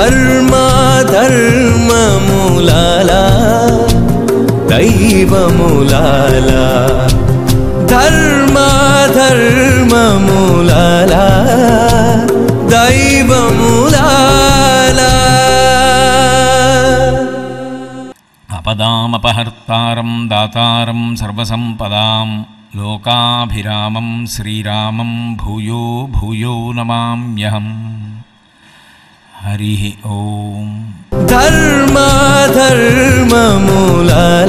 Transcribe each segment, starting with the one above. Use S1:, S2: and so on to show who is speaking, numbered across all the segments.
S1: ధర్మధర్మములాల దైవములాల ధర్మధర్మములాల దైవములాల
S2: అపదామపహర్తారం దాతారం సర్వసంపదాం లోకాభిరామం శ్రీరామం భూయో భూయో నమామ్యహం హరి ఓం
S1: ధర్మధర్మములాల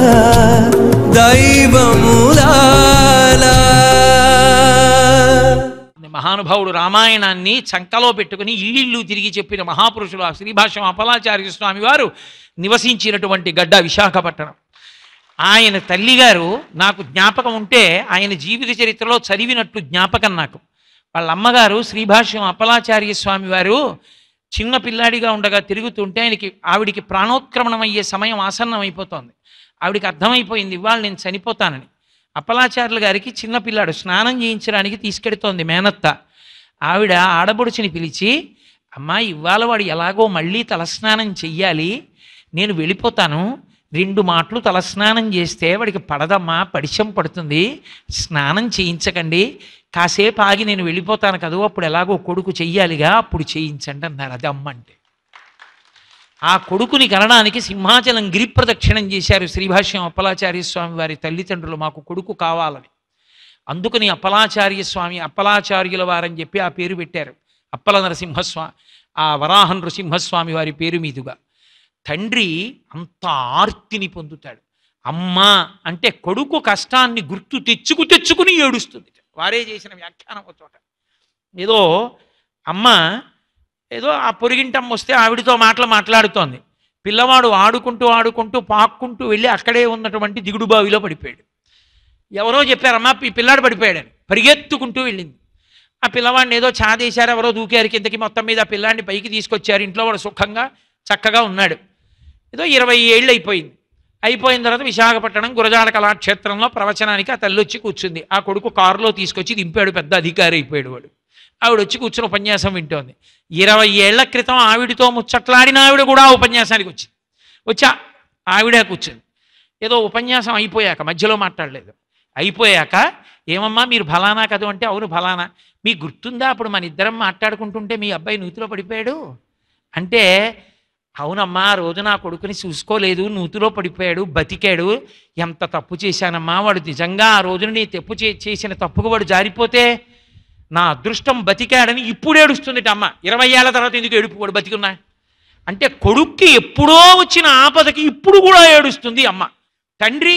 S1: దైవములాల
S3: మహానుభావుడు రామాయణాన్ని చంకలో పెట్టుకుని ఇల్లిల్లు తిరిగి చెప్పిన మహాపురుషులు ఆ శ్రీభాష్యం అపలాచార్య స్వామి వారు నివసించినటువంటి గడ్డ విశాఖపట్నం ఆయన తల్లిగారు నాకు జ్ఞాపకం ఉంటే ఆయన జీవిత చరిత్రలో చదివినట్లు జ్ఞాపకం నాకు వాళ్ళ అమ్మగారు శ్రీభాష్యం అప్పలాచార్య స్వామి వారు చిన్న పిల్లాడిగా ఉండగా తిరుగుతుంటే ఆయనకి ఆవిడికి ప్రాణోత్క్రమణం అయ్యే సమయం ఆసన్నం అయిపోతోంది ఆవిడికి అర్థమైపోయింది ఇవాళ నేను చనిపోతానని అప్పలాచార్యుల గారికి చిన్న పిల్లాడు స్నానం చేయించడానికి తీసుకెడుతోంది మేనత్త ఆవిడ ఆడబొడుచుని పిలిచి అమ్మా ఇవాళ వాడు ఎలాగో మళ్ళీ తలస్నానం చెయ్యాలి నేను వెళ్ళిపోతాను రెండు మాటలు తలస్నానం చేస్తే వాడికి పడదమ్మా పడిశం పడుతుంది స్నానం చేయించకండి కాసేపు ఆగి నేను వెళ్ళిపోతాను కదా అప్పుడు ఎలాగో కొడుకు చెయ్యాలిగా అప్పుడు చేయించండి అన్నారు అది అమ్మ అంటే ఆ కొడుకుని కనడానికి సింహాచలం గిరి ప్రదక్షిణం చేశారు శ్రీభాష్యం అప్పలాచార్య స్వామి వారి తల్లిదండ్రులు మాకు కొడుకు కావాలని అందుకని అప్పలాచార్య స్వామి అప్పలాచార్యుల వారని చెప్పి ఆ పేరు పెట్టారు అప్పల నరసింహస్వామి ఆ వరాహ నృసింహస్వామి వారి పేరు మీదుగా తండ్రి అంత ఆర్తిని పొందుతాడు అమ్మ అంటే కొడుకు కష్టాన్ని గుర్తు తెచ్చుకు తెచ్చుకుని ఏడుస్తుంది వారే చేసిన వ్యాఖ్యానం ఒక చోట ఏదో అమ్మ ఏదో ఆ పొరిగింటమ్మ వస్తే ఆవిడతో మాటలు మాట్లాడుతోంది పిల్లవాడు ఆడుకుంటూ ఆడుకుంటూ పాక్కుంటూ వెళ్ళి అక్కడే ఉన్నటువంటి దిగుడు బావిలో పడిపోయాడు ఎవరో చెప్పారమ్మా ఈ పిల్లాడు పడిపోయాడని పరిగెత్తుకుంటూ వెళ్ళింది ఆ పిల్లవాడిని ఏదో చాదేశారు ఎవరో దూకారు కిందకి మొత్తం మీద ఆ పిల్లాడిని పైకి తీసుకొచ్చారు ఇంట్లో వాడు సుఖంగా చక్కగా ఉన్నాడు ఏదో ఇరవై ఏళ్ళు అయిపోయింది అయిపోయిన తర్వాత విశాఖపట్నం గురజాడ కళాక్షేత్రంలో ప్రవచనానికి ఆ తల్లి వచ్చి కూర్చుంది ఆ కొడుకు కారులో తీసుకొచ్చి దింపాడు పెద్ద అధికారి అయిపోయాడు వాడు ఆవిడ వచ్చి కూర్చుని ఉపన్యాసం వింటోంది ఇరవై ఏళ్ల క్రితం ఆవిడతో ముచ్చట్లాడిన ఆవిడ కూడా ఆ ఉపన్యాసానికి వచ్చింది వచ్చా ఆవిడే కూర్చుంది ఏదో ఉపన్యాసం అయిపోయాక మధ్యలో మాట్లాడలేదు అయిపోయాక ఏమమ్మా మీరు ఫలానా కదు అంటే అవును ఫలానా మీ గుర్తుందా అప్పుడు మన ఇద్దరం మాట్లాడుకుంటుంటే మీ అబ్బాయి నూతిలో పడిపోయాడు అంటే అవునమ్మా ఆ రోజు నా కొడుకుని చూసుకోలేదు నూతిలో పడిపోయాడు బతికాడు ఎంత తప్పు చేశానమ్మా వాడు నిజంగా ఆ రోజున నీ తప్పు చే చేసిన తప్పుకు వాడు జారిపోతే నా అదృష్టం బతికాడని ఇప్పుడు ఏడుస్తుంది అమ్మ ఇరవై ఏళ్ళ తర్వాత ఎందుకు ఏడుపు వాడు బతికున్నా అంటే కొడుక్కి ఎప్పుడో వచ్చిన ఆపదకి ఇప్పుడు కూడా ఏడుస్తుంది అమ్మ తండ్రి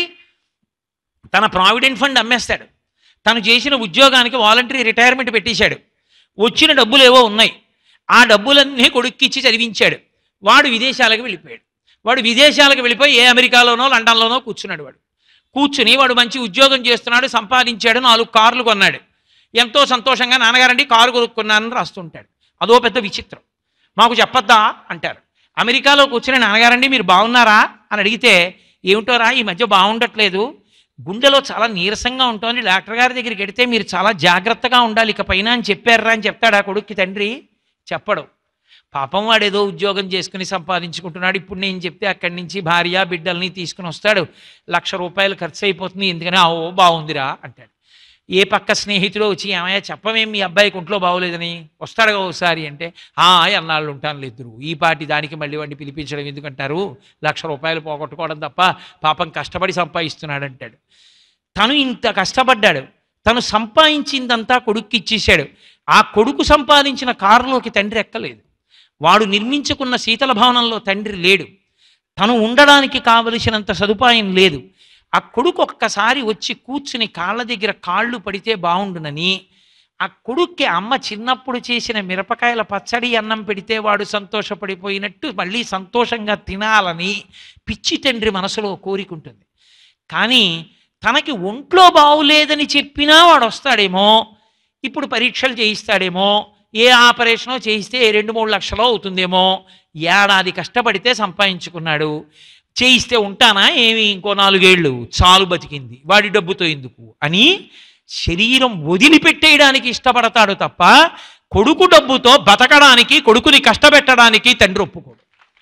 S3: తన ప్రావిడెంట్ ఫండ్ అమ్మేస్తాడు తను చేసిన ఉద్యోగానికి వాలంటరీ రిటైర్మెంట్ పెట్టేశాడు వచ్చిన డబ్బులు ఏవో ఉన్నాయి ఆ డబ్బులన్నీ కొడుక్కిచ్చి చదివించాడు వాడు విదేశాలకు వెళ్ళిపోయాడు వాడు విదేశాలకు వెళ్ళిపోయి ఏ అమెరికాలోనో లండన్లోనో కూర్చున్నాడు వాడు కూర్చుని వాడు మంచి ఉద్యోగం చేస్తున్నాడు సంపాదించాడు నాలుగు కార్లు కొన్నాడు ఎంతో సంతోషంగా నాన్నగారండి కారు కొనుక్కున్నానని రాస్తుంటాడు అదో పెద్ద విచిత్రం మాకు చెప్పొద్దా అంటారు అమెరికాలో కూర్చుని నాన్నగారండి మీరు బాగున్నారా అని అడిగితే ఏమిటోరా ఈ మధ్య బాగుండట్లేదు గుండెలో చాలా నీరసంగా ఉంటుంది డాక్టర్ గారి దగ్గరికి వెడితే మీరు చాలా జాగ్రత్తగా ఉండాలి ఇక పైన అని చెప్పారా అని చెప్తాడు ఆ కొడుక్కి తండ్రి చెప్పడు పాపం వాడేదో ఉద్యోగం చేసుకుని సంపాదించుకుంటున్నాడు ఇప్పుడు నేను చెప్తే అక్కడి నుంచి భార్య బిడ్డల్ని తీసుకుని వస్తాడు లక్ష రూపాయలు ఖర్చు అయిపోతుంది ఎందుకని ఓ బాగుందిరా అంటాడు ఏ పక్క స్నేహితుడు వచ్చి ఏమయ్యా చెప్పమేం మీ అబ్బాయికి ఒంట్లో బాగోలేదని వస్తాడుగా ఒకసారి అంటే ఆ అన్నాళ్ళు ఉంటాను ఇద్దరు ఈ పాటి దానికి మళ్ళీ వాడిని పిలిపించడం ఎందుకంటారు లక్ష రూపాయలు పోగొట్టుకోవడం తప్ప పాపం కష్టపడి సంపాదిస్తున్నాడు అంటాడు తను ఇంత కష్టపడ్డాడు తను సంపాదించిందంతా కొడుక్కి ఇచ్చేశాడు ఆ కొడుకు సంపాదించిన కారులోకి తండ్రి ఎక్కలేదు వాడు నిర్మించుకున్న శీతల భవనంలో తండ్రి లేడు తను ఉండడానికి కావలసినంత సదుపాయం లేదు ఆ కొడుకు ఒక్కసారి వచ్చి కూర్చుని కాళ్ళ దగ్గర కాళ్ళు పడితే బాగుండునని ఆ కొడుక్కి అమ్మ చిన్నప్పుడు చేసిన మిరపకాయల పచ్చడి అన్నం పెడితే వాడు సంతోషపడిపోయినట్టు మళ్ళీ సంతోషంగా తినాలని పిచ్చి తండ్రి మనసులో కోరికుంటుంది కానీ తనకి ఒంట్లో బాగులేదని చెప్పినా వాడు వస్తాడేమో ఇప్పుడు పరీక్షలు చేయిస్తాడేమో ఏ ఆపరేషనో చేయిస్తే రెండు మూడు లక్షలో అవుతుందేమో ఏడాది కష్టపడితే సంపాదించుకున్నాడు చేయిస్తే ఉంటానా ఏమి ఇంకో నాలుగేళ్ళు చాలు బతికింది వాడి డబ్బుతో ఎందుకు అని శరీరం వదిలిపెట్టేయడానికి ఇష్టపడతాడు తప్ప కొడుకు డబ్బుతో బతకడానికి కొడుకుని కష్టపెట్టడానికి తండ్రి ఒప్పుకోడు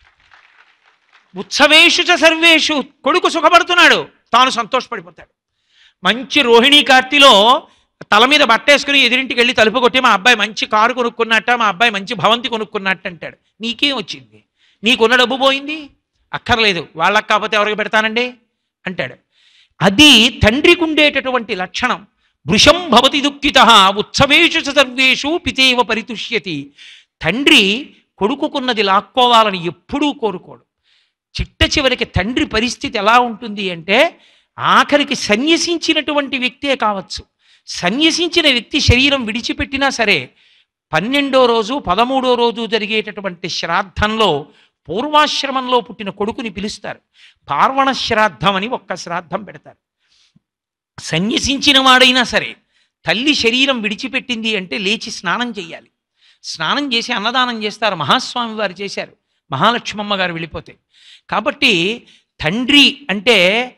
S3: ఉత్సవేషు చ సర్వేషు కొడుకు సుఖపడుతున్నాడు తాను సంతోషపడిపోతాడు మంచి రోహిణీ కార్తీలో తల మీద బట్టేసుకుని ఎదిరింటికి వెళ్ళి తలుపు కొట్టి మా అబ్బాయి మంచి కారు కొనుక్కున్నట్ట మా అబ్బాయి మంచి భవంతి కొనుక్కున్నట్టు అంటాడు నీకేం వచ్చింది నీకున్న డబ్బు పోయింది అక్కర్లేదు వాళ్ళకి కాకపోతే ఎవరికి పెడతానండి అంటాడు అది తండ్రికి ఉండేటటువంటి లక్షణం వృషం భవతి దుఃఖిత ఉత్సవేషు చ సర్వేషు పితేవ పరితుష్యతి తండ్రి కొడుకుకున్నది లాక్కోవాలని ఎప్పుడూ కోరుకోడు చిట్ట చివరికి తండ్రి పరిస్థితి ఎలా ఉంటుంది అంటే ఆఖరికి సన్యసించినటువంటి వ్యక్తే కావచ్చు సన్యసించిన వ్యక్తి శరీరం విడిచిపెట్టినా సరే పన్నెండో రోజు పదమూడో రోజు జరిగేటటువంటి శ్రాద్ధంలో పూర్వాశ్రమంలో పుట్టిన కొడుకుని పిలుస్తారు పార్వణ శ్రాద్ధం అని ఒక్క శ్రాద్ధం పెడతారు సన్యసించిన వాడైనా సరే తల్లి శరీరం విడిచిపెట్టింది అంటే లేచి స్నానం చేయాలి స్నానం చేసి అన్నదానం చేస్తారు మహాస్వామి వారు చేశారు మహాలక్ష్మమ్మ గారు వెళ్ళిపోతే కాబట్టి తండ్రి అంటే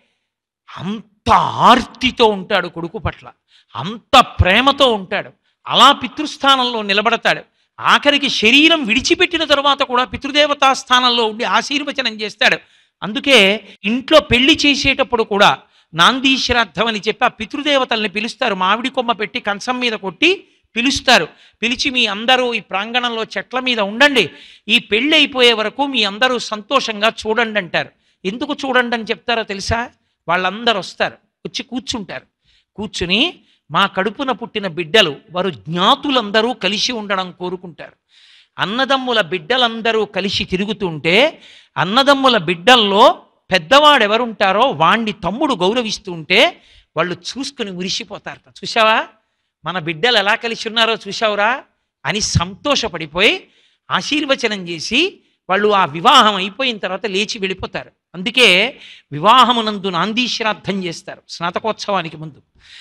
S3: అంత ఆర్తితో ఉంటాడు కొడుకు పట్ల అంత ప్రేమతో ఉంటాడు అలా పితృస్థానంలో నిలబడతాడు ఆఖరికి శరీరం విడిచిపెట్టిన తరువాత కూడా పితృదేవతా స్థానంలో ఉండి ఆశీర్వచనం చేస్తాడు అందుకే ఇంట్లో పెళ్లి చేసేటప్పుడు కూడా నాందీ శ్రాద్ధం అని చెప్పి ఆ పితృదేవతల్ని పిలుస్తారు మామిడి కొమ్మ పెట్టి కంచం మీద కొట్టి పిలుస్తారు పిలిచి మీ అందరూ ఈ ప్రాంగణంలో చెట్ల మీద ఉండండి ఈ పెళ్ళి అయిపోయే వరకు మీ అందరూ సంతోషంగా చూడండి అంటారు ఎందుకు చూడండి అని చెప్తారో తెలుసా వాళ్ళందరూ వస్తారు వచ్చి కూర్చుంటారు కూర్చుని మా కడుపున పుట్టిన బిడ్డలు వారు జ్ఞాతులందరూ కలిసి ఉండడం కోరుకుంటారు అన్నదమ్ముల బిడ్డలందరూ కలిసి తిరుగుతుంటే అన్నదమ్ముల బిడ్డల్లో పెద్దవాడు ఎవరుంటారో వాణ్ణి తమ్ముడు గౌరవిస్తుంటే వాళ్ళు చూసుకుని మురిసిపోతారట చూసావా మన బిడ్డలు ఎలా కలిసి ఉన్నారో చూసావురా అని సంతోషపడిపోయి ఆశీర్వచనం చేసి వాళ్ళు ఆ వివాహం అయిపోయిన తర్వాత లేచి వెళ్ళిపోతారు అందుకే వివాహమునందు నాందీ శ్రాద్ధం చేస్తారు స్నాతకోత్సవానికి ముందు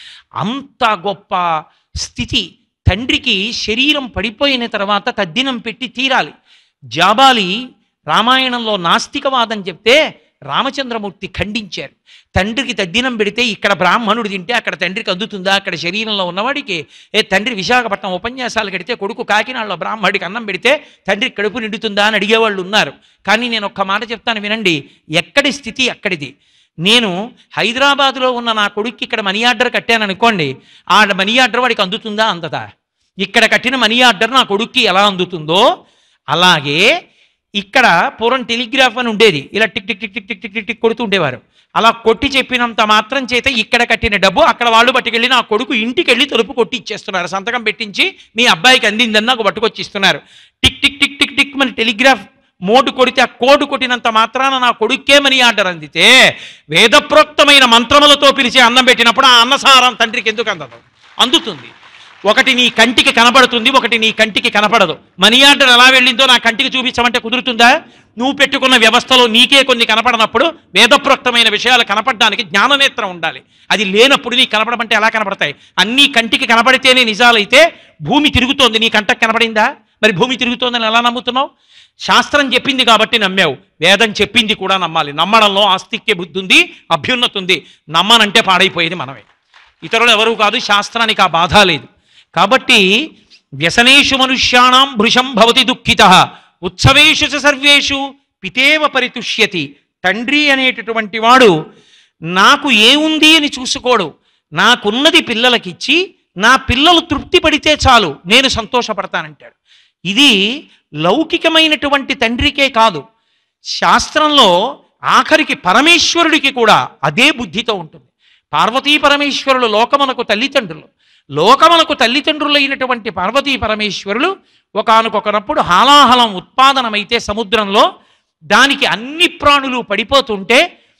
S3: అంత గొప్ప స్థితి తండ్రికి శరీరం పడిపోయిన తర్వాత తద్దినం పెట్టి తీరాలి జాబాలి రామాయణంలో నాస్తికవాదం చెప్తే రామచంద్రమూర్తి ఖండించారు తండ్రికి తద్దినం పెడితే ఇక్కడ బ్రాహ్మణుడు తింటే అక్కడ తండ్రికి అందుతుందా అక్కడ శరీరంలో ఉన్నవాడికి ఏ తండ్రి విశాఖపట్నం ఉపన్యాసాలు కడితే కొడుకు కాకినాడలో బ్రాహ్మడికి అన్నం పెడితే తండ్రికి కడుపు నిండుతుందా అని అడిగేవాళ్ళు ఉన్నారు కానీ నేను ఒక్క మాట చెప్తాను వినండి ఎక్కడి స్థితి అక్కడిది నేను హైదరాబాదులో ఉన్న నా కొడుక్కి ఇక్కడ మనీ ఆర్డర్ కట్టాను అనుకోండి ఆ మనీ ఆర్డర్ వాడికి అందుతుందా అందదా ఇక్కడ కట్టిన మనీ ఆర్డర్ నా కొడుక్కి ఎలా అందుతుందో అలాగే ఇక్కడ పూర్వం టెలిగ్రాఫ్ అని ఉండేది ఇలా tick tick tick tick tick tick tick tick కొడుతూ ఉండేవారు అలా కొట్టి చెప్పినంత మాత్రం చేత ఇక్కడ కట్టిన డబ్బు అక్కడ వాళ్ళు పట్టుకెళ్ళి నా కొడుకు ఇంటికి వెళ్ళి తలుపు కొట్టి ఇచ్చేస్తున్నారు సంతకం పెట్టించి మీ అబ్బాయికి అందిందని నాకు పట్టుకొచ్చి ఇస్తున్నారు tick tick tick tick tick మన టెలిగ్రాఫ్ మోటు కొడితే ఆ కోడు కొట్టినంత మాత్రాన నా కొడుక్కే మనీ ఆర్డర్ అందితే వేదప్రోక్తమైన మంత్రములతో పిలిచి అన్నం పెట్టినప్పుడు ఆ అన్నసారం తండ్రికి ఎందుకు అందదు అందుతుంది ఒకటి నీ కంటికి కనపడుతుంది ఒకటి నీ కంటికి కనపడదు మనీ ఆర్డర్ ఎలా వెళ్ళిందో నా కంటికి చూపించమంటే కుదురుతుందా నువ్వు పెట్టుకున్న వ్యవస్థలో నీకే కొన్ని కనపడనప్పుడు వేదప్రోక్తమైన విషయాలు కనపడడానికి జ్ఞాననేత్రం ఉండాలి అది లేనప్పుడు నీకు కనపడమంటే ఎలా కనపడతాయి అన్నీ కంటికి కనపడితేనే నిజాలైతే భూమి తిరుగుతోంది నీ కంటకు కనపడిందా మరి భూమి తిరుగుతోందని ఎలా నమ్ముతున్నావు శాస్త్రం చెప్పింది కాబట్టి నమ్మావు వేదం చెప్పింది కూడా నమ్మాలి నమ్మడంలో ఆస్తిక్య బుద్ధి ఉంది అభ్యున్నతి ఉంది నమ్మనంటే పాడైపోయేది మనమే ఇతరులు ఎవరు కాదు శాస్త్రానికి ఆ బాధ లేదు కాబట్టి వ్యసనేషు మనుష్యాణం భృశం భవతి దుఃఖిత ఉత్సవేషు చ సర్వేషు పితేవ పరితుష్యతి తండ్రి అనేటటువంటి వాడు నాకు ఏముంది అని చూసుకోడు నాకున్నది పిల్లలకిచ్చి నా పిల్లలు తృప్తి పడితే చాలు నేను సంతోషపడతానంటాడు ఇది లౌకికమైనటువంటి తండ్రికే కాదు శాస్త్రంలో ఆఖరికి పరమేశ్వరుడికి కూడా అదే బుద్ధితో ఉంటుంది పార్వతీ పరమేశ్వరులు లోకమునకు తల్లిదండ్రులు లోకమునకు తల్లిదండ్రులైనటువంటి పార్వతీ పరమేశ్వరులు ఒకానొకనప్పుడు హాలాహలం ఉత్పాదనమైతే సముద్రంలో దానికి అన్ని ప్రాణులు పడిపోతుంటే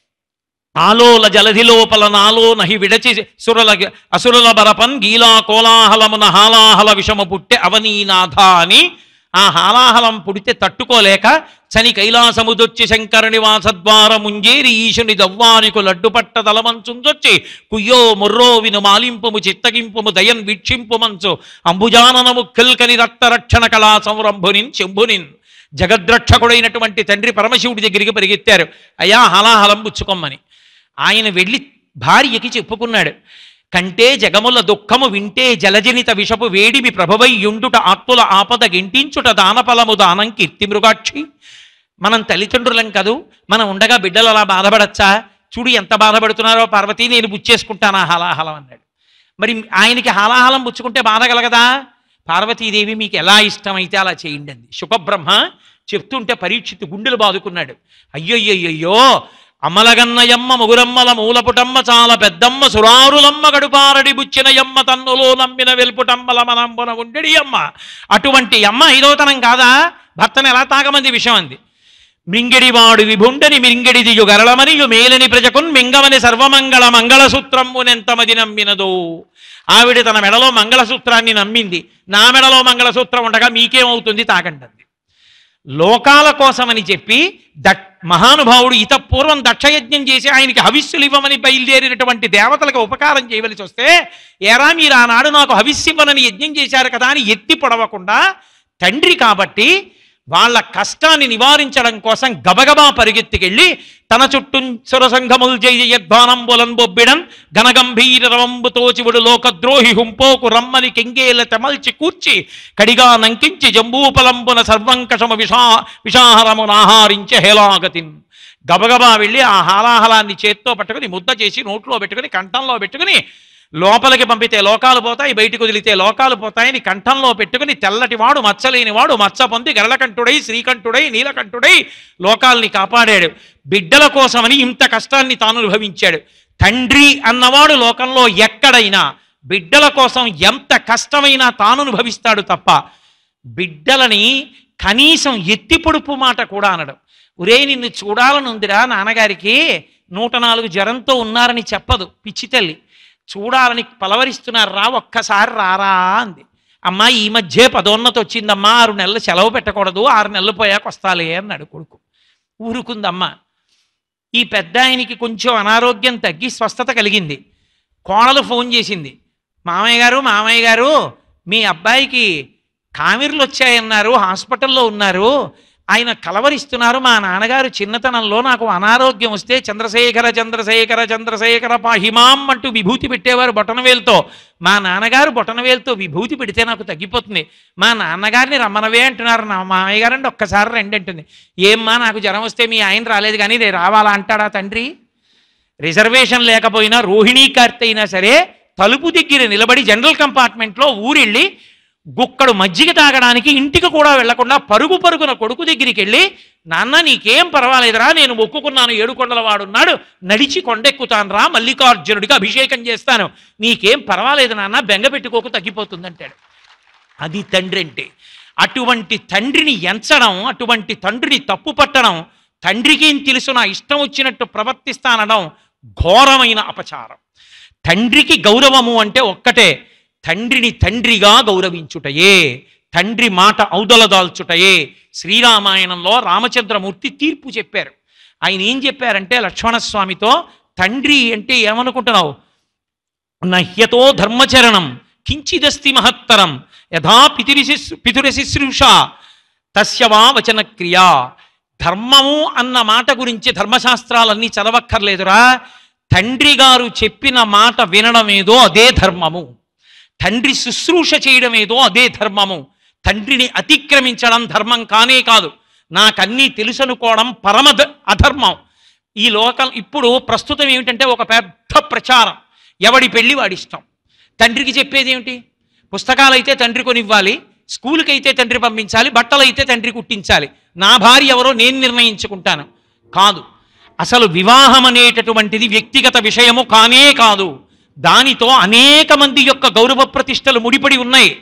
S3: ఆలోల జలధి లోపల నాలో నహి విడచి సురల అసురుల బరపన్ గీలా కోలాహలమున హాలాహల విషము పుట్టె అవనీనాథ అని ఆ హాలాహలం పుడితే తట్టుకోలేక చని కైలాసముదొచ్చి శంకర నివాసద్వార ముంజేరి ఈశుని దవ్వానికు లడ్డుపట్ట తలమంచుందొచ్చి కుయ్యో ముర్రో విను మాలింపుము చిత్తగింపుము దయన్ వీక్షింపు మంచు అంబుజాననము కిల్కని రక్తరక్షణ కళా సంరంభునిన్ చెంబునిన్ జగద్రక్షకుడైనటువంటి తండ్రి పరమశివుడి దగ్గరికి పరిగెత్తారు అయ్యా హలాహలం పుచ్చుకోమ్మని ఆయన వెళ్ళి భార్యకి చెప్పుకున్నాడు కంటే జగముల దుఃఖము వింటే జలజనిత విషపు వేడిమి ప్రభవై యుండుట ఆత్తుల ఆపద గింటించుట దానఫలము దానం కీర్తి మృగాక్షి మనం తల్లిదండ్రులం కదూ మనం ఉండగా బిడ్డలు అలా బాధపడచ్చా చూడు ఎంత బాధపడుతున్నారో పార్వతీ నేను బుచ్చేసుకుంటానా హలాహలం అన్నాడు మరి ఆయనకి హాలాహలం పుచ్చుకుంటే బాధ కలగదా పార్వతీదేవి మీకు ఎలా ఇష్టమైతే అలా చేయండి అంది శుభబ్రహ్మ చెప్తుంటే పరీక్షిత్తు గుండెలు బాదుకున్నాడు అయ్యయ్యయ్యో అమలగన్నయమ్మ ముగురమ్మల మూలపుటమ్మ చాలా పెద్దమ్మ సురారులమ్మ గడుపారడి బుచ్చినయమ్మ తన్నులో నమ్మిన వెల్పుటమ్మల మనంబున ఉండడి అమ్మ అటువంటి అమ్మ ఐదోతనం కాదా భర్తను ఎలా తాగమంది విషయం అంది మింగిడివాడు విభుండని మింగిడిదియు గరళమనియు మేలని ప్రజకున్ మింగమని సర్వమంగళ మంగళసూత్రమునెంతమది నమ్మినదో ఆవిడ తన మెడలో మంగళసూత్రాన్ని నమ్మింది నా మెడలో మంగళసూత్రం ఉండగా మీకేమవుతుంది తాగండి లోకాల కోసమని చెప్పి దట్ మహానుభావుడు ఇత పూర్వం దక్షయజ్ఞం చేసి ఆయనకి హవిస్సులు ఇవ్వమని బయలుదేరినటువంటి దేవతలకు ఉపకారం చేయవలసి వస్తే ఏరా మీరు ఆనాడు నాకు హవిస్సివ్వనని యజ్ఞం చేశారు కదా అని ఎత్తి పొడవకుండా తండ్రి కాబట్టి వాళ్ళ కష్టాన్ని నివారించడం కోసం గబగబా పరిగెత్తికెళ్ళి తన చుట్టూ సురసంఘముల్ జయధ్వానంబులం బొబ్బిడన్ ఘనగంభీర రవంబుతో చివుడు లోకద్రోహి హుంపోకు రమ్మని కెంగేల తెమల్చి కూర్చి కడిగా నంకించి జంబూపలంబున సర్వంకషము విషా విషాహరమును ఆహారించే హేలాగతిన్ గబగబా వెళ్ళి ఆ హాలాహలాన్ని చేత్తో పట్టుకుని ముద్ద చేసి నోట్లో పెట్టుకుని కంఠంలో పెట్టుకుని లోపలికి పంపితే లోకాలు పోతాయి బయటికి వదిలితే లోకాలు పోతాయని కంఠంలో పెట్టుకుని తెల్లటి వాడు మచ్చలేని వాడు మచ్చ పొంది గరళకంఠుడై శ్రీకంఠుడై నీలకంఠుడై లోకాల్ని కాపాడాడు బిడ్డల కోసమని ఇంత కష్టాన్ని తాను అనుభవించాడు తండ్రి అన్నవాడు లోకంలో ఎక్కడైనా బిడ్డల కోసం ఎంత కష్టమైనా తాను అనుభవిస్తాడు తప్ప బిడ్డలని కనీసం ఎత్తి పొడుపు మాట కూడా అనడం ఒరే నిన్ను చూడాలనుందిరా నాన్నగారికి నూట నాలుగు జ్వరంతో ఉన్నారని చెప్పదు పిచ్చి తల్లి చూడాలని పలవరిస్తున్నారు రా ఒక్కసారి రారా అంది అమ్మా ఈ మధ్య పదోన్నతి వచ్చిందమ్మా ఆరు నెలలు సెలవు పెట్టకూడదు ఆరు నెలలు పోయాక వస్తాలే అన్నాడు కొడుకు ఊరుకుందమ్మ ఈ పెద్ద ఆయనకి కొంచెం అనారోగ్యం తగ్గి స్వస్థత కలిగింది కోడలు ఫోన్ చేసింది మామయ్య గారు మామయ్య గారు మీ అబ్బాయికి కామిర్లు వచ్చాయన్నారు హాస్పిటల్లో ఉన్నారు ఆయన కలవరిస్తున్నారు మా నాన్నగారు చిన్నతనంలో నాకు అనారోగ్యం వస్తే చంద్రశేఖర చంద్రశేఖర చంద్రశేఖర పాహిమాం అంటూ విభూతి పెట్టేవారు బొటనవేలుతో మా నాన్నగారు బొటనవేలుతో విభూతి పెడితే నాకు తగ్గిపోతుంది మా నాన్నగారిని రమ్మనవే అంటున్నారు నా మామయ్య గారండి ఒక్కసారి రండి అంటుంది ఏమ్మా నాకు జ్వరం వస్తే మీ ఆయన రాలేదు కానీ నేను రావాలా అంటాడా తండ్రి రిజర్వేషన్ లేకపోయినా రోహిణీ కార్తె అయినా సరే తలుపు దగ్గర నిలబడి జనరల్ కంపార్ట్మెంట్లో ఊరెళ్ళి గుక్కడు మజ్జిగ తాగడానికి ఇంటికి కూడా వెళ్లకుండా పరుగు పరుగున కొడుకు దగ్గరికి వెళ్ళి నాన్న నీకేం పర్వాలేదురా నేను మొక్కుకున్నాను ఏడుకొండల వాడున్నాడు నడిచి కొండెక్కుతాను రా మల్లికార్జునుడికి అభిషేకం చేస్తాను నీకేం పర్వాలేదు నాన్న బెంగ పెట్టుకోకు తగ్గిపోతుందంటాడు అది తండ్రి అంటే అటువంటి తండ్రిని ఎంచడం అటువంటి తండ్రిని తప్పు పట్టడం తండ్రికి ఏం తెలుసు నా ఇష్టం వచ్చినట్టు ప్రవర్తిస్తానడం ఘోరమైన అపచారం తండ్రికి గౌరవము అంటే ఒక్కటే తండ్రిని తండ్రిగా గౌరవించుటయే తండ్రి మాట ఔదలదాల్చుటయే శ్రీరామాయణంలో రామచంద్రమూర్తి తీర్పు చెప్పారు ఆయన ఏం చెప్పారంటే లక్ష్మణస్వామితో తండ్రి అంటే ఏమనుకుంటున్నావు నహ్యతో ధర్మచరణం కించిదస్తి మహత్తరం యథా పితిరిశి పితురశుశ్రూష తస్య వా వచన క్రియా ధర్మము అన్న మాట గురించి ధర్మశాస్త్రాలన్నీ చదవక్కర్లేదురా తండ్రి గారు చెప్పిన మాట వినడమేదో అదే ధర్మము తండ్రి శుశ్రూష చేయడం ఏదో అదే ధర్మము తండ్రిని అతిక్రమించడం ధర్మం కానే కాదు నాకన్నీ తెలుసనుకోవడం పరమ ధ- అధర్మం ఈ లోకం ఇప్పుడు ప్రస్తుతం ఏమిటంటే ఒక పెద్ద ప్రచారం ఎవడి పెళ్ళి వాడిష్టం తండ్రికి చెప్పేది ఏమిటి పుస్తకాలు అయితే తండ్రి కొనివ్వాలి స్కూల్కి అయితే తండ్రి పంపించాలి బట్టలు అయితే తండ్రి కుట్టించాలి నా భార్య ఎవరో నేను నిర్ణయించుకుంటాను కాదు అసలు వివాహం అనేటటువంటిది వ్యక్తిగత విషయము కానే కాదు దానితో అనేక మంది యొక్క గౌరవ ప్రతిష్టలు ముడిపడి ఉన్నాయి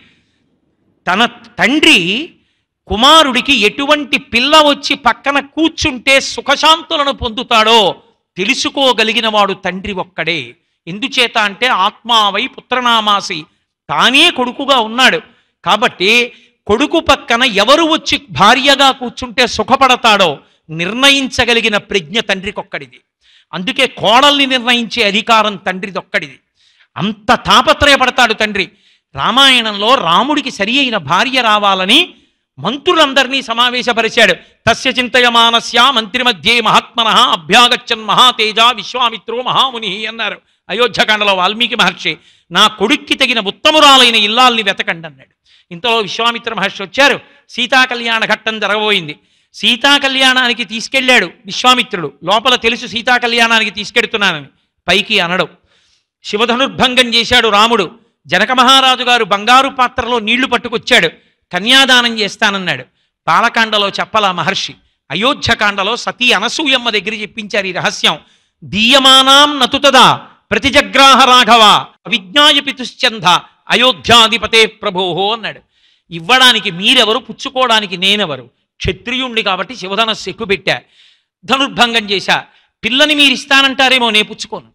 S3: తన తండ్రి కుమారుడికి ఎటువంటి పిల్ల వచ్చి పక్కన కూర్చుంటే సుఖశాంతులను పొందుతాడో తెలుసుకోగలిగిన వాడు తండ్రి ఒక్కడే ఎందుచేత అంటే ఆత్మావై పుత్రనామాసి తానే కొడుకుగా ఉన్నాడు కాబట్టి కొడుకు పక్కన ఎవరు వచ్చి భార్యగా కూర్చుంటే సుఖపడతాడో నిర్ణయించగలిగిన ప్రజ్ఞ తండ్రికొక్కడిది అందుకే కోడల్ని నిర్ణయించే అధికారం తండ్రిదొక్కడిది అంత తాపత్రయపడతాడు తండ్రి రామాయణంలో రాముడికి సరి అయిన భార్య రావాలని మంత్రులందరినీ సమావేశపరిచాడు తస్య చింతయమానస్య మంత్రి మధ్యే మహాత్మన అభ్యాగచ్చన్ మహాతేజ విశ్వామిత్రో మహాముని అన్నారు అయోధ్యకాండలో వాల్మీకి మహర్షి నా కొడుక్కి తగిన ఉత్తమురాలైన ఇల్లాల్ని వెతకండి అన్నాడు ఇంతలో విశ్వామిత్ర మహర్షి వచ్చారు సీతా కళ్యాణ ఘట్టం జరగబోయింది సీతా కళ్యాణానికి తీసుకెళ్ళాడు విశ్వామిత్రుడు లోపల తెలుసు సీతా కళ్యాణానికి తీసుకెడుతున్నానని పైకి అనడం శివధనుర్భంగం చేశాడు రాముడు జనక మహారాజు గారు బంగారు పాత్రలో నీళ్లు పట్టుకొచ్చాడు కన్యాదానం చేస్తానన్నాడు బాలకాండలో చెప్పల మహర్షి అయోధ్యకాండలో సతీ అనసూయమ్మ దగ్గర చెప్పించారు ఈ రహస్యం దీయమానాం నతుతదా ప్రతిజగ్రాహ రాఘవ అవిజ్ఞాయ పితుశ్చంద అయోధ్యాధిపతే ప్రభోహో అన్నాడు ఇవ్వడానికి మీరెవరు పుచ్చుకోవడానికి నేనెవరు క్షత్రియుణ్ణి కాబట్టి శివధనస్సు ఎక్కుపెట్టా ధనుర్భంగం చేశా పిల్లని మీరు ఇస్తానంటారేమో నే పుచ్చుకోను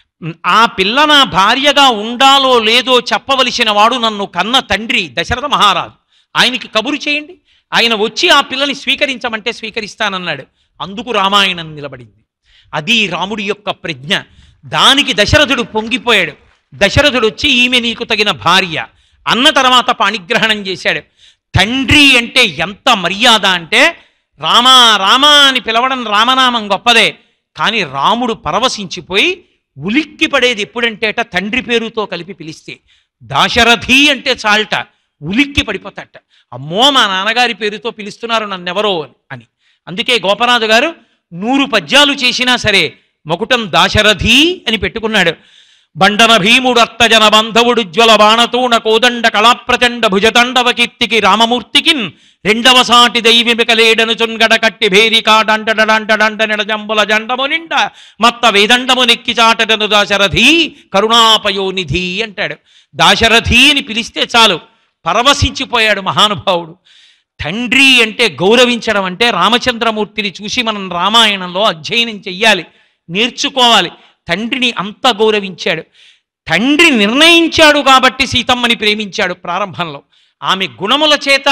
S3: ఆ పిల్ల నా భార్యగా ఉండాలో లేదో చెప్పవలసిన వాడు నన్ను కన్న తండ్రి దశరథ మహారాజు ఆయనకి కబురు చేయండి ఆయన వచ్చి ఆ పిల్లని స్వీకరించమంటే స్వీకరిస్తానన్నాడు అందుకు రామాయణం నిలబడింది అది రాముడి యొక్క ప్రజ్ఞ దానికి దశరథుడు పొంగిపోయాడు దశరథుడు వచ్చి ఈమె నీకు తగిన భార్య అన్న తర్వాత పాణిగ్రహణం చేశాడు తండ్రి అంటే ఎంత మర్యాద అంటే రామా రామా అని పిలవడం రామనామం గొప్పదే కానీ రాముడు పరవశించిపోయి ఉలిక్కి పడేది ఎప్పుడంటేట తండ్రి పేరుతో కలిపి పిలిస్తే దాశరథి అంటే చాల్ట ఉలిక్కి పడిపోతాట అమ్మో మా నాన్నగారి పేరుతో పిలుస్తున్నారు నన్నెవరో అని అందుకే గోపరాజు గారు నూరు పద్యాలు చేసినా సరే మకుటం దాశరథి అని పెట్టుకున్నాడు బండన భీముడు అత్తజన బంధవుడు జ్వల బాణతూణ కోదండ కళాప్రచండ భుజతండవ కీర్తికి రామమూర్తికిన్ రెండవ సాటి దైవిమికలేడను చున్గడ కట్టి భేరికా డంటడంటడంట నిడజంబుల జండము నిండ మత్త వేదండము నెక్కి చాటటను దాశరథి కరుణాపయోనిధి అంటాడు దాశరథి అని పిలిస్తే చాలు పరవశించిపోయాడు మహానుభావుడు తండ్రి అంటే గౌరవించడం అంటే రామచంద్రమూర్తిని చూసి మనం రామాయణంలో అధ్యయనం చెయ్యాలి నేర్చుకోవాలి తండ్రిని అంత గౌరవించాడు తండ్రి నిర్ణయించాడు కాబట్టి సీతమ్మని ప్రేమించాడు ప్రారంభంలో ఆమె గుణముల చేత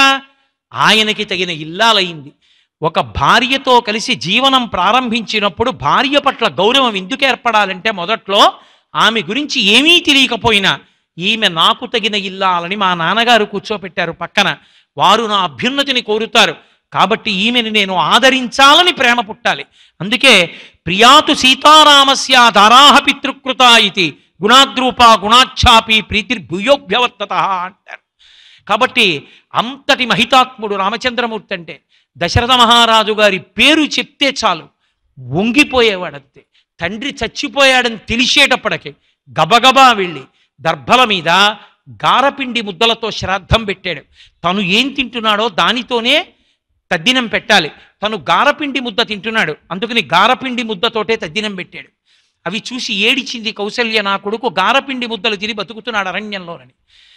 S3: ఆయనకి తగిన ఇల్లాలైంది ఒక భార్యతో కలిసి జీవనం ప్రారంభించినప్పుడు భార్య పట్ల గౌరవం ఎందుకు ఏర్పడాలంటే మొదట్లో ఆమె గురించి ఏమీ తెలియకపోయినా ఈమె నాకు తగిన ఇల్లాలని మా నాన్నగారు కూర్చోపెట్టారు పక్కన వారు నా అభ్యున్నతిని కోరుతారు కాబట్టి ఈమెను నేను ఆదరించాలని ప్రేమ పుట్టాలి అందుకే ప్రియాతు సీతారామస్య ధారాహ పితృకృత ఇది గుణాద్రూప గుణాఛాపి ప్రీతిర్భూయోభ్యవర్తత అంటారు కాబట్టి అంతటి మహితాత్ముడు రామచంద్రమూర్తి అంటే దశరథ మహారాజు గారి పేరు చెప్తే చాలు వంగిపోయేవాడంతే తండ్రి చచ్చిపోయాడని తెలిసేటప్పటికి గబగబా వెళ్ళి దర్భల మీద గారపిండి ముద్దలతో శ్రాద్ధం పెట్టాడు తను ఏం తింటున్నాడో దానితోనే తద్దినం పెట్టాలి తను గారపిండి ముద్ద తింటున్నాడు అందుకని గారపిండి ముద్దతోటే తద్దినం పెట్టాడు అవి చూసి ఏడిచింది కౌసల్య నా కొడుకు గారపిండి ముద్దలు తిని బతుకుతున్నాడు అరణ్యంలోనని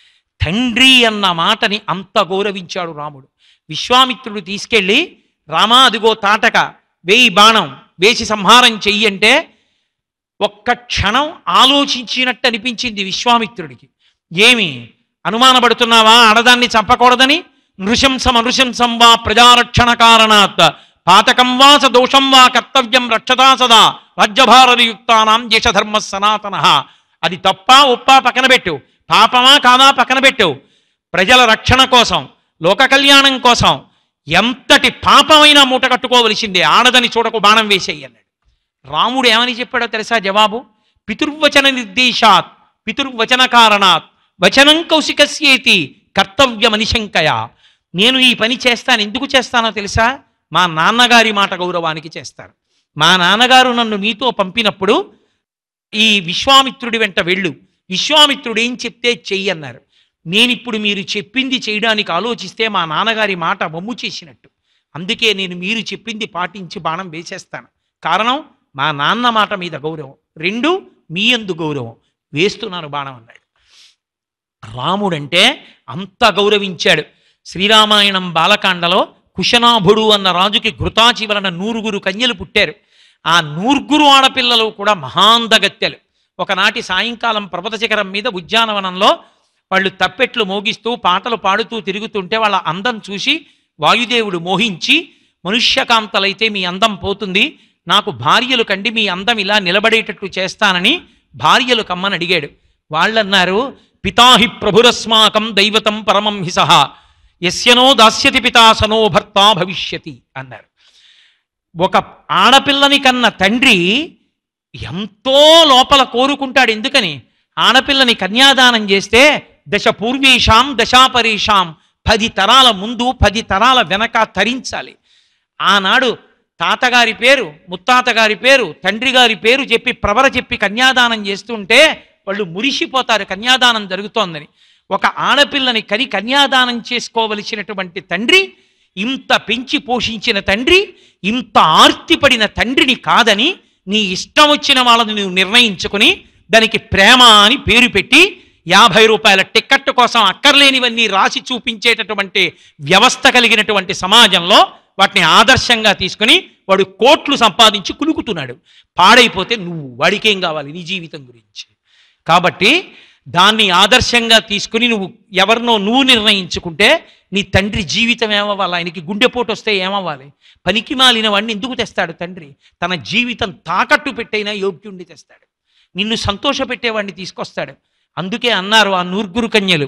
S3: తండ్రి అన్న మాటని అంత గౌరవించాడు రాముడు విశ్వామిత్రుడు తీసుకెళ్ళి రామా అదిగో తాటక వేయి బాణం వేసి సంహారం చెయ్యంటే ఒక్క క్షణం ఆలోచించినట్టు అనిపించింది విశ్వామిత్రుడికి ఏమి అనుమానపడుతున్నావా ఆడదాన్ని చంపకూడదని నృశంసం అనృశంసం వా ప్రజారక్షణ కారణాత్ పాతకం వా స దోషం వా కర్తవ్యం రక్షతా సదా రాజ్యభారయుక్తానాం దేశధర్మ సనాతన అది తప్ప ఉప్ప పక్కన పెట్టు పాపమా కాదా పక్కన పెట్టు ప్రజల రక్షణ కోసం లోక కళ్యాణం కోసం ఎంతటి పాపమైనా మూట కట్టుకోవలసిందే ఆడదని చూడకు బాణం వేసేయి అన్నాడు రాముడు ఏమని చెప్పాడో తెలుసా జవాబు పితుర్వచన నిర్దేశాత్ పితుర్వచన కారణాత్ వచనం కౌశికస్యేతి కర్తవ్యమనిశంకయ నేను ఈ పని చేస్తాను ఎందుకు చేస్తానో తెలుసా మా నాన్నగారి మాట గౌరవానికి చేస్తాను మా నాన్నగారు నన్ను నీతో పంపినప్పుడు ఈ విశ్వామిత్రుడి వెంట వెళ్ళు విశ్వామిత్రుడు ఏం చెప్తే చెయ్యి అన్నారు నేనిప్పుడు మీరు చెప్పింది చేయడానికి ఆలోచిస్తే మా నాన్నగారి మాట వమ్ము చేసినట్టు అందుకే నేను మీరు చెప్పింది పాటించి బాణం వేసేస్తాను కారణం మా నాన్న మాట మీద గౌరవం రెండు మీ ఎందు గౌరవం వేస్తున్నాను బాణం అన్నాడు రాముడంటే అంత గౌరవించాడు శ్రీరామాయణం బాలకాండలో కుశనాభుడు అన్న రాజుకి ఘృతాచి వలన నూరుగురు కన్యలు పుట్టారు ఆ నూరుగురు ఆడపిల్లలు కూడా మహాందగత్తెలు ఒకనాటి సాయంకాలం పర్వత శిఖరం మీద ఉద్యానవనంలో వాళ్ళు తప్పెట్లు మోగిస్తూ పాటలు పాడుతూ తిరుగుతుంటే వాళ్ళ అందం చూసి వాయుదేవుడు మోహించి మనుష్యకాంతలైతే మీ అందం పోతుంది నాకు భార్యలు కండి మీ అందం ఇలా నిలబడేటట్లు చేస్తానని భార్యలు కమ్మని అడిగాడు వాళ్ళన్నారు పితాహి ప్రభురస్మాకం దైవతం పరమం హిసహ యస్యనో దాస్యతి పితాసనో భర్త భవిష్యతి అన్నారు ఒక ఆడపిల్లని కన్న తండ్రి ఎంతో లోపల కోరుకుంటాడు ఎందుకని ఆడపిల్లని కన్యాదానం చేస్తే దశ పూర్వేషాం దశాపరేషాం పది తరాల ముందు పది తరాల వెనక తరించాలి ఆనాడు తాతగారి పేరు ముత్తాతగారి పేరు తండ్రి గారి పేరు చెప్పి ప్రవర చెప్పి కన్యాదానం చేస్తుంటే వాళ్ళు మురిసిపోతారు కన్యాదానం జరుగుతోందని ఒక ఆడపిల్లని కని కన్యాదానం చేసుకోవలసినటువంటి తండ్రి ఇంత పెంచి పోషించిన తండ్రి ఇంత ఆర్తిపడిన తండ్రిని కాదని నీ ఇష్టం వచ్చిన వాళ్ళని నువ్వు నిర్ణయించుకుని దానికి ప్రేమ అని పేరు పెట్టి యాభై రూపాయల టిక్కెట్ కోసం అక్కర్లేనివన్నీ రాసి చూపించేటటువంటి వ్యవస్థ కలిగినటువంటి సమాజంలో వాటిని ఆదర్శంగా తీసుకుని వాడు కోట్లు సంపాదించి కులుకుతున్నాడు పాడైపోతే నువ్వు వాడికేం కావాలి నీ జీవితం గురించి కాబట్టి దాన్ని ఆదర్శంగా తీసుకుని నువ్వు ఎవరినో నువ్వు నిర్ణయించుకుంటే నీ తండ్రి జీవితం ఏమవ్వాలి ఆయనకి గుండెపోటు వస్తే ఏమవ్వాలి పనికి మాలిన వాడిని ఎందుకు తెస్తాడు తండ్రి తన జీవితం తాకట్టు పెట్టైనా యోగ్యుణ్ణి తెస్తాడు నిన్ను సంతోషపెట్టేవాడిని తీసుకొస్తాడు అందుకే అన్నారు ఆ నూర్గురు కన్యలు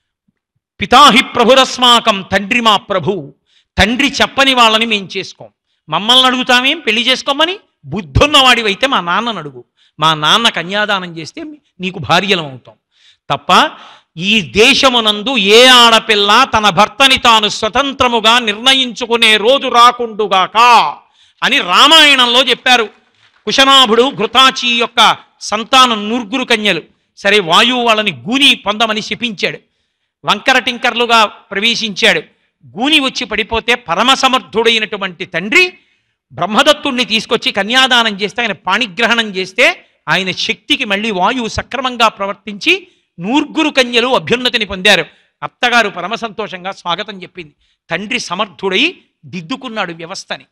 S3: పితాహి ప్రభురస్మాకం తండ్రి మా ప్రభు తండ్రి చెప్పని వాళ్ళని మేం చేసుకోం మమ్మల్ని అడుగుతామేం పెళ్లి చేసుకోమని బుద్ధున్నవాడివైతే మా నాన్నను అడుగు మా నాన్న కన్యాదానం చేస్తే నీకు భార్యలం అవుతాం తప్ప ఈ దేశమునందు ఏ ఆడపిల్ల తన భర్తని తాను స్వతంత్రముగా నిర్ణయించుకునే రోజు రాకుండుగాక అని రామాయణంలో చెప్పారు కుశనాభుడు ఘృతాచి యొక్క సంతానం నూర్గురు కన్యలు సరే వాయువు వాళ్ళని గూని పొందమని శపించాడు వంకర టింకర్లుగా ప్రవేశించాడు గూని వచ్చి పడిపోతే పరమసమర్థుడైనటువంటి తండ్రి బ్రహ్మదత్తుణ్ణి తీసుకొచ్చి కన్యాదానం చేస్తే ఆయన పాణిగ్రహణం చేస్తే ఆయన శక్తికి మళ్ళీ వాయువు సక్రమంగా ప్రవర్తించి నూర్గురు కన్యలు అభ్యున్నతిని పొందారు అత్తగారు పరమ సంతోషంగా స్వాగతం చెప్పింది తండ్రి సమర్థుడై దిద్దుకున్నాడు వ్యవస్థని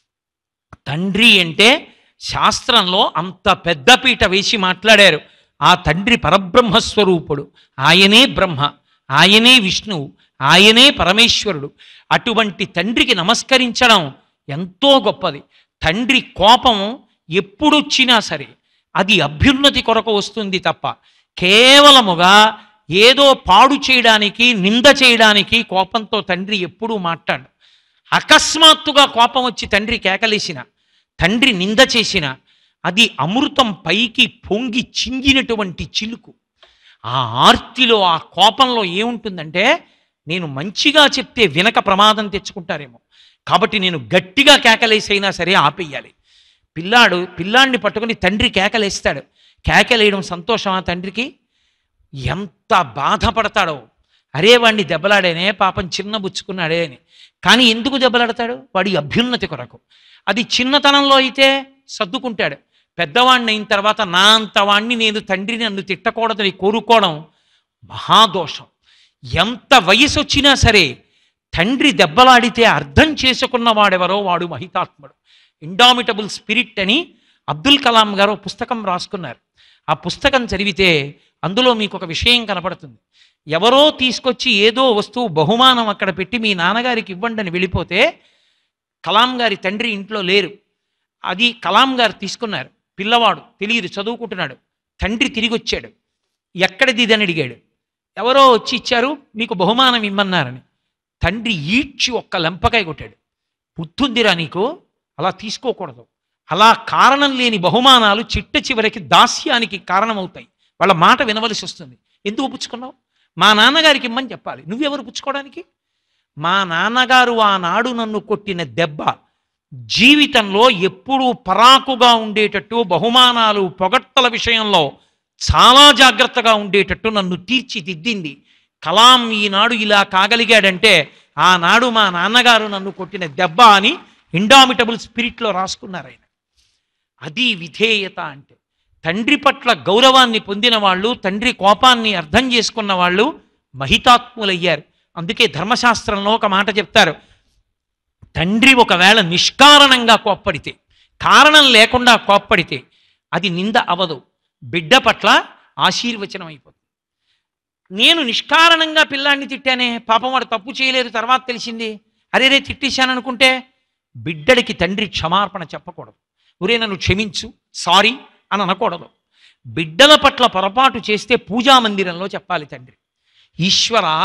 S3: తండ్రి అంటే శాస్త్రంలో అంత పెద్ద పీట వేసి మాట్లాడారు ఆ తండ్రి పరబ్రహ్మస్వరూపుడు ఆయనే బ్రహ్మ ఆయనే విష్ణువు ఆయనే పరమేశ్వరుడు అటువంటి తండ్రికి నమస్కరించడం ఎంతో గొప్పది తండ్రి కోపం ఎప్పుడొచ్చినా సరే అది అభ్యున్నతి కొరకు వస్తుంది తప్ప కేవలముగా ఏదో పాడు చేయడానికి నింద చేయడానికి కోపంతో తండ్రి ఎప్పుడూ మాట్లాడు అకస్మాత్తుగా కోపం వచ్చి తండ్రి కేకలేసిన తండ్రి నింద చేసిన అది అమృతం పైకి పొంగి చింగినటువంటి చిలుకు ఆ ఆర్తిలో ఆ కోపంలో ఏముంటుందంటే నేను మంచిగా చెప్తే వినక ప్రమాదం తెచ్చుకుంటారేమో కాబట్టి నేను గట్టిగా కేకలేసైనా సరే ఆపేయాలి పిల్లాడు పిల్లాడిని పట్టుకుని తండ్రి కేకలేస్తాడు కేకలేయడం సంతోషమా తండ్రికి ఎంత బాధపడతాడో అరే వాడిని దెబ్బలాడేనే పాపం చిన్న బుచ్చుకున్నాడే అని కానీ ఎందుకు దెబ్బలాడతాడు వాడి అభ్యున్నతి కొరకు అది చిన్నతనంలో అయితే సర్దుకుంటాడు పెద్దవాడిని అయిన తర్వాత నా అంత వాణ్ణి నేను తండ్రిని నన్ను తిట్టకూడదని కోరుకోవడం మహాదోషం ఎంత వయసు వచ్చినా సరే తండ్రి దెబ్బలాడితే అర్థం చేసుకున్న వాడెవరో వాడు మహితాత్ముడు ఇండామిటబుల్ స్పిరిట్ అని అబ్దుల్ కలాం గారు ఒక పుస్తకం రాసుకున్నారు ఆ పుస్తకం చదివితే అందులో మీకు ఒక విషయం కనపడుతుంది ఎవరో తీసుకొచ్చి ఏదో వస్తువు బహుమానం అక్కడ పెట్టి మీ నాన్నగారికి ఇవ్వండి అని వెళ్ళిపోతే కలాం గారి తండ్రి ఇంట్లో లేరు అది కలాం గారు తీసుకున్నారు పిల్లవాడు తెలియదు చదువుకుంటున్నాడు తండ్రి తిరిగి వచ్చాడు ఎక్కడిది ఇదని అడిగాడు ఎవరో వచ్చి ఇచ్చారు మీకు బహుమానం ఇమ్మన్నారని తండ్రి ఈడ్చి ఒక్క లెంపకాయ కొట్టాడు బుద్ధుందిరా నీకు అలా తీసుకోకూడదు అలా కారణం లేని బహుమానాలు చిట్ట చివరికి దాస్యానికి కారణమవుతాయి వాళ్ళ మాట వినవలసి వస్తుంది ఎందుకు పుచ్చుకున్నావు మా నాన్నగారికి ఇమ్మని చెప్పాలి నువ్వెవరు పుచ్చుకోవడానికి మా నాన్నగారు ఆనాడు నన్ను కొట్టిన దెబ్బ జీవితంలో ఎప్పుడూ పరాకుగా ఉండేటట్టు బహుమానాలు పొగట్టల విషయంలో చాలా జాగ్రత్తగా ఉండేటట్టు నన్ను తీర్చిదిద్దింది కలాం ఈనాడు ఇలా కాగలిగాడంటే ఆనాడు మా నాన్నగారు నన్ను కొట్టిన దెబ్బ అని ఇండామిటబుల్ స్పిరిట్లో రాసుకున్నారు ఆయన అది విధేయత అంటే తండ్రి పట్ల గౌరవాన్ని పొందిన వాళ్ళు తండ్రి కోపాన్ని అర్థం చేసుకున్న వాళ్ళు మహితాత్ములయ్యారు అందుకే ధర్మశాస్త్రంలో ఒక మాట చెప్తారు తండ్రి ఒకవేళ నిష్కారణంగా కోప్పడితే కారణం లేకుండా కోప్పడితే అది నింద అవదు బిడ్డ పట్ల ఆశీర్వచనం అయిపోతుంది నేను నిష్కారణంగా పిల్లాన్ని తిట్టానే పాపం వాడు తప్పు చేయలేదు తర్వాత తెలిసింది అరే రే తిట్టేశాను అనుకుంటే బిడ్డడికి తండ్రి క్షమార్పణ చెప్పకూడదు ఒరే నన్ను క్షమించు సారీ అని అనకూడదు బిడ్డల పట్ల పొరపాటు చేస్తే పూజా మందిరంలో చెప్పాలి తండ్రి ఈశ్వర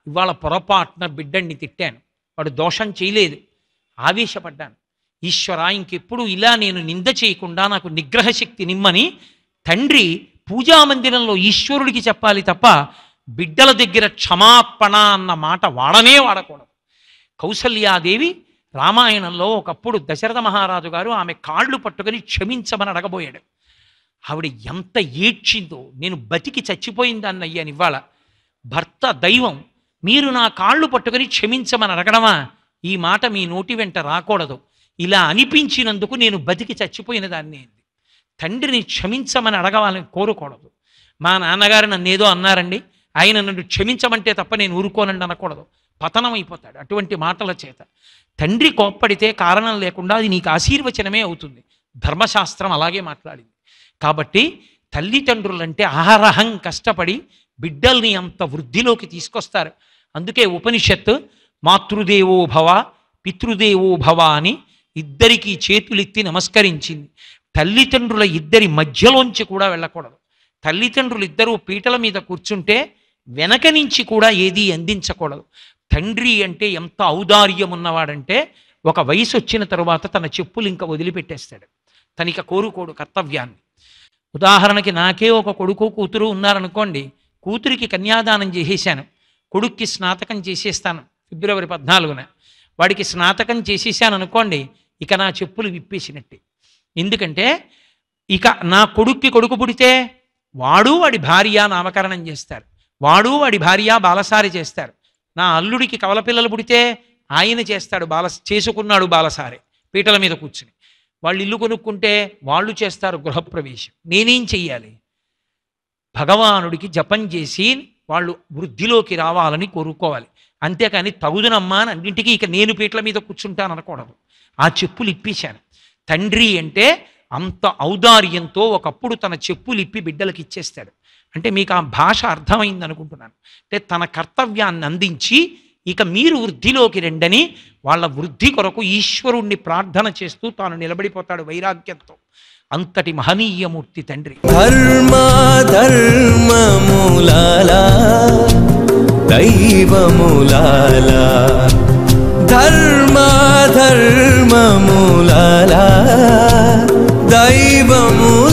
S3: ఇవాళ పొరపాటున బిడ్డని తిట్టాను వాడు దోషం చేయలేదు ఆవేశపడ్డాను ఈశ్వర ఇంకెప్పుడు ఇలా నేను నింద చేయకుండా నాకు నిగ్రహ శక్తి నిమ్మని తండ్రి పూజామందిరంలో ఈశ్వరుడికి చెప్పాలి తప్ప బిడ్డల దగ్గర క్షమాపణ అన్న మాట వాడనే వాడకూడదు కౌసల్యాదేవి రామాయణంలో ఒకప్పుడు దశరథ మహారాజు గారు ఆమె కాళ్ళు పట్టుకొని క్షమించమని అడగబోయాడు ఆవిడ ఎంత ఏడ్చిందో నేను బతికి చచ్చిపోయిందాన్ని అయ్యాను ఇవాళ భర్త దైవం మీరు నా కాళ్ళు పట్టుకొని క్షమించమని అడగడమా ఈ మాట మీ నోటి వెంట రాకూడదు ఇలా అనిపించినందుకు నేను బతికి చచ్చిపోయిన దాన్ని అయింది తండ్రిని క్షమించమని అడగవాలని కోరుకూడదు మా నాన్నగారు నన్ను ఏదో అన్నారండి ఆయన నన్ను క్షమించమంటే తప్ప నేను ఊరుకోనండి అనకూడదు పతనం అయిపోతాడు అటువంటి మాటల చేత తండ్రి కోప్పడితే కారణం లేకుండా అది నీకు ఆశీర్వచనమే అవుతుంది ధర్మశాస్త్రం అలాగే మాట్లాడింది కాబట్టి తల్లిదండ్రులంటే ఆహారహం కష్టపడి బిడ్డల్ని అంత వృద్ధిలోకి తీసుకొస్తారు అందుకే ఉపనిషత్తు మాతృదేవో భవ పితృదేవో భవ అని ఇద్దరికీ చేతులెత్తి నమస్కరించింది తల్లిదండ్రుల ఇద్దరి మధ్యలోంచి కూడా వెళ్ళకూడదు తల్లిదండ్రులు ఇద్దరూ పీటల మీద కూర్చుంటే వెనక నుంచి కూడా ఏదీ అందించకూడదు తండ్రి అంటే ఎంత ఔదార్యం ఉన్నవాడంటే ఒక వయసు వచ్చిన తరువాత తన చెప్పులు ఇంకా వదిలిపెట్టేస్తాడు తనిక కోరుకోడు కర్తవ్యాన్ని ఉదాహరణకి నాకే ఒక కొడుకు కూతురు ఉన్నారనుకోండి కూతురికి కన్యాదానం చేసేసాను కొడుక్కి స్నాతకం చేసేస్తాను ఫిబ్రవరి పద్నాలుగున వాడికి స్నాతకం చేసేసాను అనుకోండి ఇక నా చెప్పులు విప్పేసినట్టే ఎందుకంటే ఇక నా కొడుక్కి కొడుకు పుడితే వాడు వాడి భార్య నామకరణం చేస్తారు వాడు వాడి భార్య బాలసారి చేస్తారు నా అల్లుడికి కవల పిల్లలు పుడితే ఆయన చేస్తాడు బాల చేసుకున్నాడు బాలసారి పీటల మీద కూర్చుని వాళ్ళు ఇల్లు కొనుక్కుంటే వాళ్ళు చేస్తారు గృహప్రవేశం నేనేం చెయ్యాలి భగవానుడికి జపం చేసి వాళ్ళు వృద్ధిలోకి రావాలని కోరుకోవాలి అంతేకాని తగుదనమ్మా అని అన్నింటికీ ఇక నేను పీటల మీద కూర్చుంటాను అనకూడదు ఆ చెప్పులు ఇప్పేశాను తండ్రి అంటే అంత ఔదార్యంతో ఒకప్పుడు తన చెప్పులు ఇప్పి బిడ్డలకు ఇచ్చేస్తాడు అంటే మీకు ఆ భాష అర్థమైంది అనుకుంటున్నాను అంటే తన కర్తవ్యాన్ని అందించి ఇక మీరు వృద్ధిలోకి రెండని వాళ్ళ వృద్ధి కొరకు ఈశ్వరుణ్ణి ప్రార్థన చేస్తూ తాను నిలబడిపోతాడు వైరాగ్యంతో అంతటి మహనీయమూర్తి తండ్రి
S1: ధర్మ ధర్మములాల దైవములాల ధర్మ ధర్మములాల దైవములాల